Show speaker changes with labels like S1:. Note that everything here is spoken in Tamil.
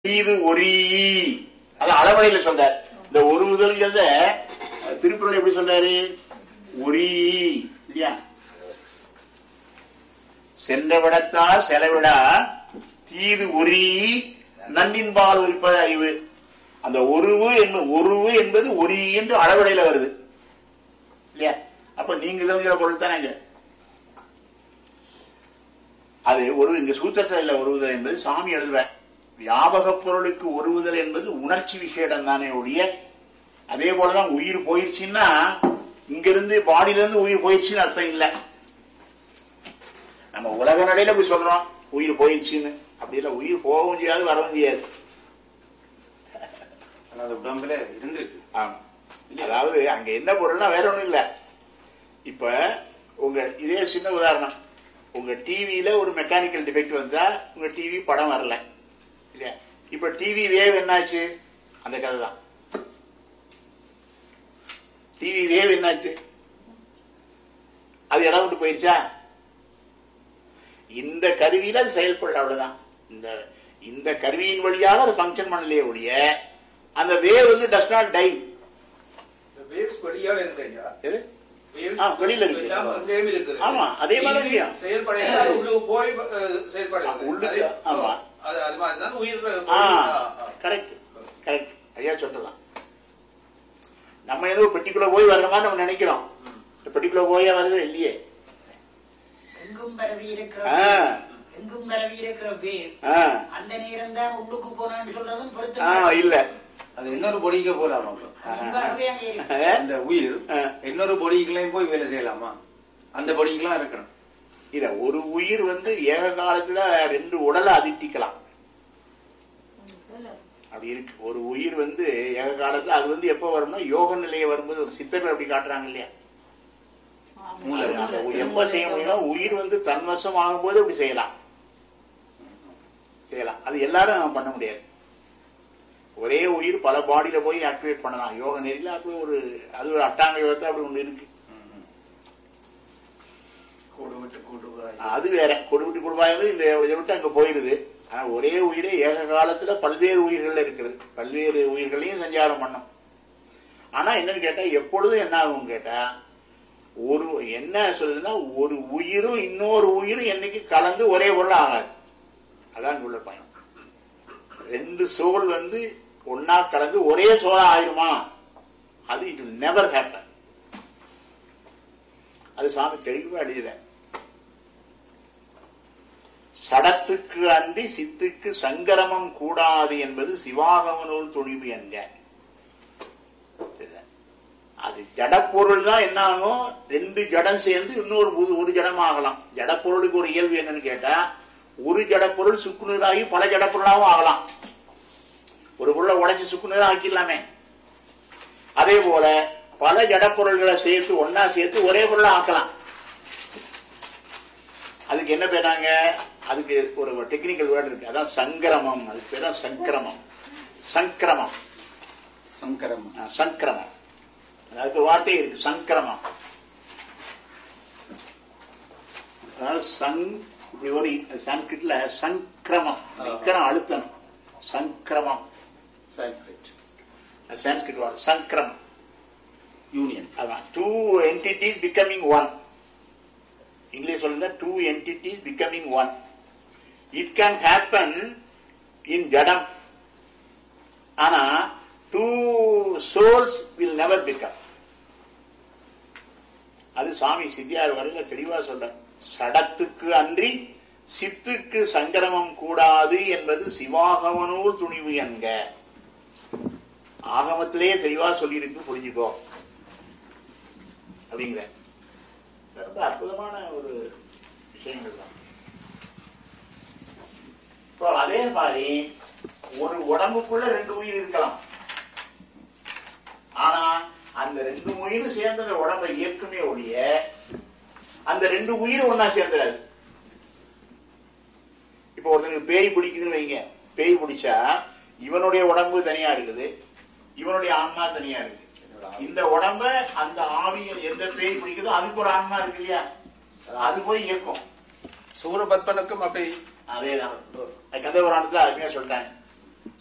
S1: இது ஒரீ அது அளவடையில சொல்றார் இந்த ஒரு முதல்ங்கிறத திருக்குறள் எப்படி சொல்றாரு ஒரீ இல்லையா சென்ற விடத்தால் செலவிடா தீது ஒரீ நன்னின்பால் உரிப்பது அறிவு அந்த ஒருவு என்பது ஒருவு என்பது ஒரீ என்று அளவடையில வருது இல்லையா அப்ப நீங்க தெரிஞ்ச பொருள் தானே அது ஒரு இங்க சூத்திரத்தில் இல்ல ஒருவுதல் என்பது சாமி எழுதுவேன் வியாபக பொருளுக்கு ஒருவுதல் என்பது உணர்ச்சி விஷயம் தானே ஒழிய அதே போலதான் உயிர் போயிடுச்சுன்னா இங்கிருந்து பாடியில இருந்து உயிர் போயிடுச்சுன்னு அர்த்தம் இல்ல நம்ம உலக நடையில போய் சொல்றோம் உயிர் போயிடுச்சுன்னு அப்படி இல்ல உயிர் போகவும் செய்யாது வரவும் செய்யாது
S2: ஆனா அது உடம்புல இருந்திருக்கு
S1: ஆமா. அதாவது அங்க என்ன பொருள்னா வேற ஒண்ணும் இல்ல இப்ப உங்க இதே சின்ன உதாரணம் உங்க டிவியில ஒரு மெக்கானிக்கல் டிஃபெக்ட் வந்தா உங்க டிவி படம் வரல இல்லையா இப்ப டிவி வேவ் என்னாச்சு அந்த கதை தான் டிவி வேவ் என்னாச்சு அது இடம் விட்டு போயிருச்சா இந்த கருவியில அது செயல்படல அவ்வளவுதான் இந்த இந்த கருவியின் வழியாக அது ஃபங்க்ஷன் பண்ணலையே ஒழிய அந்த வேவ் வந்து டஸ் நாட் டை
S3: வேவ்ஸ் வெளியாக இருக்குங்க
S1: எது
S3: Waves
S1: ஆ, வெளியில இருக்கு.
S3: எல்லாம் அங்கேயும் இருக்குது.
S1: ஆமா, அதே மாதிரி
S3: உயிர்
S1: இல்லையா?
S3: செயல்படையாது உள்ளுக்கு போய் அஹ், செயல்படுகிறது.
S1: உள்ளுக்கு,
S3: அதே-
S1: ஆமா.
S3: அது அது மாதிரி தான் உயிர் போய்,
S1: ஆ
S3: ஆ, ஆ.
S1: கரெக்ட் கரெக்ட் ஐயா சொல்லலாம் நம்ம ஏதோ பெட்டிக்குள்ள போய் வர்ற மாதிரி நம்ம நினைக்கிறோம் இந்த பெட்டிக்குள்ள போயே வருது இல்லையே
S4: எங்கும் பரவி இருக்கிற
S1: ஆ.
S4: எங்கும் பரவி இருக்கிற வேர்
S1: ஆ,
S4: அந்த நேரம் தான் உள்ளுக்கு போனான்னு சொல்றதும்
S1: ஆ,
S4: பொருத்தம்
S1: இல்ல
S2: அது இன்னொரு பொடிக்க போலாமா அப்ப?
S4: பரவி அங்கே இருக்கு.
S1: ஆ,
S2: அந்த உயிர்
S1: ஆ.
S2: இன்னொரு பொடிக்கெல்லாம் போய் வேலை செய்யலாமா அந்த பொடிக்கெல்லாம் இருக்கணும்
S1: இல்ல ஒரு உயிர் வந்து ஏக காலத்துல ரெண்டு உடலை அதிட்டிக்கலாம் அப்படி இருக்கு ஒரு உயிர் வந்து ஏக காலத்துல அது வந்து எப்ப வரும்னா யோக நிலையை வரும்போது ஒரு சித்தர்கள் அப்படி காட்டுறாங்க இல்லையா
S2: மூளை.
S1: அது அந்த எப்ப செய்ய முடியும்னா உயிர் வந்து தன்வசம் ஆகும்போது அப்படி செய்யலாம் செய்யலாம் அது எல்லாரும் பண்ண முடியாது ஒரே உயிர் பல பாடியில போய் ஆக்டிவேட் பண்ணலாம் யோக நெறியில அப்படி ஒரு அது ஒரு அட்டாங்க யோகத்தை அப்படி ஒண்ணு இருக்கு
S2: கூடு விட்டு கூடு வாய்.
S1: அது வேற கொடு விட்டு கொடுப்பாங்க இந்த இதை விட்டு அங்க போயிருது ஆனா ஒரே உயிரே ஏக காலத்துல பல்வேறு உயிர்கள் இருக்கிறது பல்வேறு உயிர்களையும் சஞ்சாரம் பண்ணும் ஆனா என்னன்னு கேட்டா எப்பொழுதும் என்ன ஆகும் கேட்டா ஒரு என்ன சொல்லுதுன்னா ஒரு உயிரும் இன்னொரு உயிரும் என்னைக்கு கலந்து ஒரே பொருள் ஆகாது அதான் உள்ள பயணம் ரெண்டு சோல் வந்து ஒன்னா கலந்து ஒரே சோலா ஆயிருமா அது இட் நெவர் ஹேப்பன் அது சாமி தெளிவா எழுதுற சடத்துக்கு அன்றி சித்துக்கு சங்கரமம் கூடாது என்பது சிவாகம நூல் துணிவு என்க அது ஜடப்பொருள் தான் என்ன ஆகும் ரெண்டு ஜடம் சேர்ந்து இன்னொரு புது ஒரு ஜடம் ஆகலாம் ஜடப்பொருளுக்கு ஒரு இயல்பு என்னன்னு கேட்டா ஒரு ஜடப்பொருள் சுக்குநீராகி பல ஜடப்பொருளாகவும் ஆகலாம் ஒரு பொருளை உடைச்சு சுக்குநீரா ஆக்கிடலாமே அதே போல பல ஜடப்பொருள்களை சேர்த்து ஒன்னா சேர்த்து ஒரே பொருளை ஆக்கலாம் அதுக்கு என்ன பேராங்க அதுக்கு ஒரு டெக்னிக்கல் வேர்டு இருக்கு அதான் சங்கிரமம் அதுக்கு பேர் தான் சங்கிரமம் சங்கிரமம்
S2: சங்கரம்
S1: ஆ, சங்கிரமம் அதுக்கு ஒரு வார்த்தை இருக்கு சங்கிரமம் அதாவது சங் இப்படி ஒரு சான்ஸ்கிரிட்ல சங்கிரமம் இக்கரம் அழுத்தணும் சங்கிரமம்
S2: சான்ஸ்கிரிட்
S1: சான்ஸ்கிரிட் வார்த்தை சங்கிரமம்
S2: யூனியன்
S1: அதான் two entities becoming one English சொல்லுங்க two entities becoming one it can happen in ஜடம் ஆனா two souls will never become அது சாமி சித்தியார் வரையில தெளிவா சொல்ற சடத்துக்கு அன்றி சித்துக்கு சங்கரமம் கூடாது என்பது சிவாகமனூர் துணிவு என்க ஆகமத்திலேயே தெளிவா சொல்லியிருக்கு புரிஞ்சுக்கோ அப்படிங்கிற ரொம்ப அற்புதமான ஒரு விஷயங்கள் தான் இப்போ அதே மாதிரி ஒரு உடம்புக்குள்ள ரெண்டு உயிர் இருக்கலாம் ஆனா அந்த ரெண்டு உயிரும் சேர்ந்த அந்த உடம்பை இயக்குமே ஒழிய அந்த ரெண்டு உயிரும் ஒன்னா சேர்ந்துடாது இப்போ ஒருத்தனுக்கு பேய் பிடிக்குதுன்னு வைங்க பேய் பிடிச்சா இவனுடைய உடம்பு தனியா இருக்குது இவனுடைய ஆன்மா தனியா இருக்கு இந்த உடம்ப அந்த ஆவிய எந்த பேய் பிடிக்குதோ அதுக்கு ஒரு ஆன்மா இருக்கு இல்லையா அது போய் இயக்கும்
S3: சூரபத்மனுக்கும் அப்படி
S1: அதேதான் கந்த புராணத்துல அருமையா சொல்லிட்டாங்க